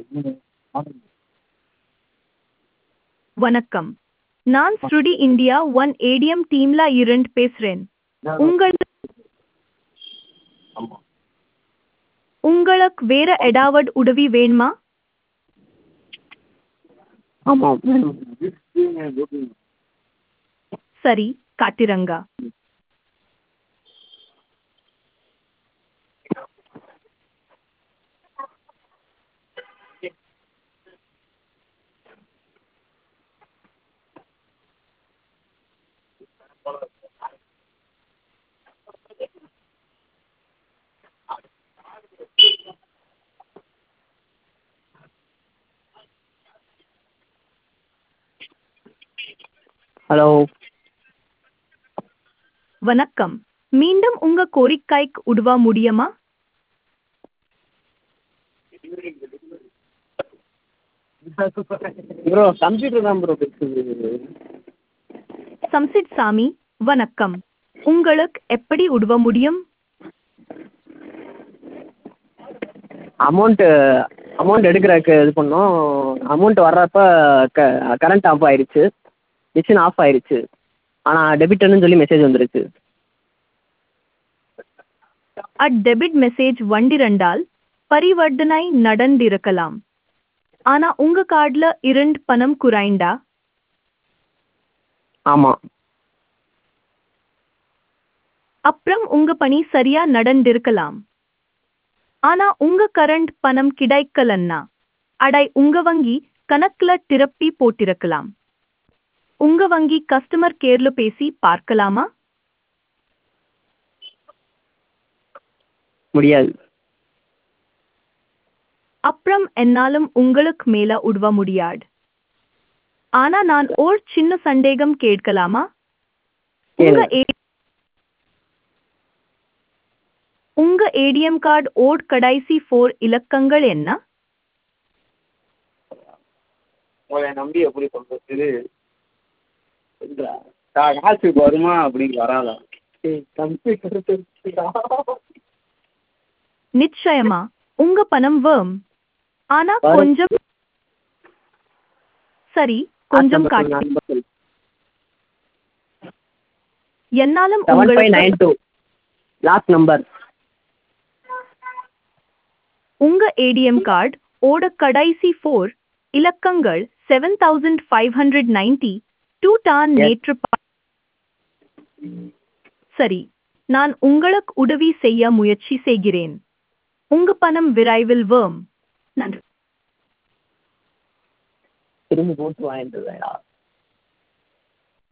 வணக்கம் நான் ஸ்ருடி இந்தியா ஒன் ஏடிஎம் டீம்ல இருந்து பேசுறேன் உங்கள் ஆமாம் உங்களுக்கு வேற ஏதாவது உதவி வேணுமா ஆமாம் சரி காட்டிரங்க ஹலோ வணக்கம் மீண்டும் உங்க கோரிக்கைக்கு உதவ முடியுமா ப்ரோ கம்ப்யூட்டர் தான் ப்ரோ பேசுது சம்சித் சாமி வணக்கம் உங்களுக்கு எப்படி உதவ முடியும் அமௌண்ட்டு அமௌண்ட் எடுக்கிறதுக்கு இது பண்ணோம் அமௌண்ட் வர்றப்ப க கரண்ட் ஆஃப் ஆயிடுச்சு மிஷின் ஆஃப் ஆயிடுச்சு ஆனால் டெபிட்னு சொல்லி மெசேஜ் வந்துருச்சு அட் டெபிட் மெசேஜ் வண்டிரண்டால் பரிவர்த்தனை நடந்திருக்கலாம் ஆனா உங்க கார்டுல இரண்டு பணம் குறைண்டா ஆமாம் அப்புறம் உங்க பணி சரியா நடந்திருக்கலாம் ஆனா உங்க கரண்ட் பணம் கிடைக்கலன்னா அடை உங்க வங்கி கணக்குல திருப்பி போட்டிருக்கலாம் உங்க வங்கி கஸ்டமர் கேர்ல பேசி பார்க்கலாமா முடியாது அப்புறம் என்னாலும் உங்களுக்கு மேல உதவ முடியாது ஆனா நான் ஓர் சின்ன சந்தேகம் கேட்கலாமா உங்க ஏ- உங்க ஏடிஎம் கார்டு ஓட் கடைசி ஃபோர் இலக்கங்கள் என்ன உங்களை நம்பி எப்படி சொல்றது இந்த கா- காசு வருமா அப்படின்னு வராதா கம்ப்யூட்டர் நிச்சயமா உங்க பணம் வேம் ஆனா வரும். கொஞ்சம் சரி கொஞ்சம் காட்டு என்னாலும் செவன் ஃபைவ் உங்களுக்கு நைன் டூ லாஸ்ட் நம்பர் உங்க ஏடிஎம் கார்டு ஓட கடைசி ஃபோர் இலக்கங்கள் seven thousand five hundred ninety two டான் Yes. நேற்று பா- சரி நான் உங்களுக்கு உதவி செய்ய முயற்சி செய்கிறேன் உங்க பணம் விரைவில் வேம் நன்றி திரும்பி போட்டு வாங்கிட்டு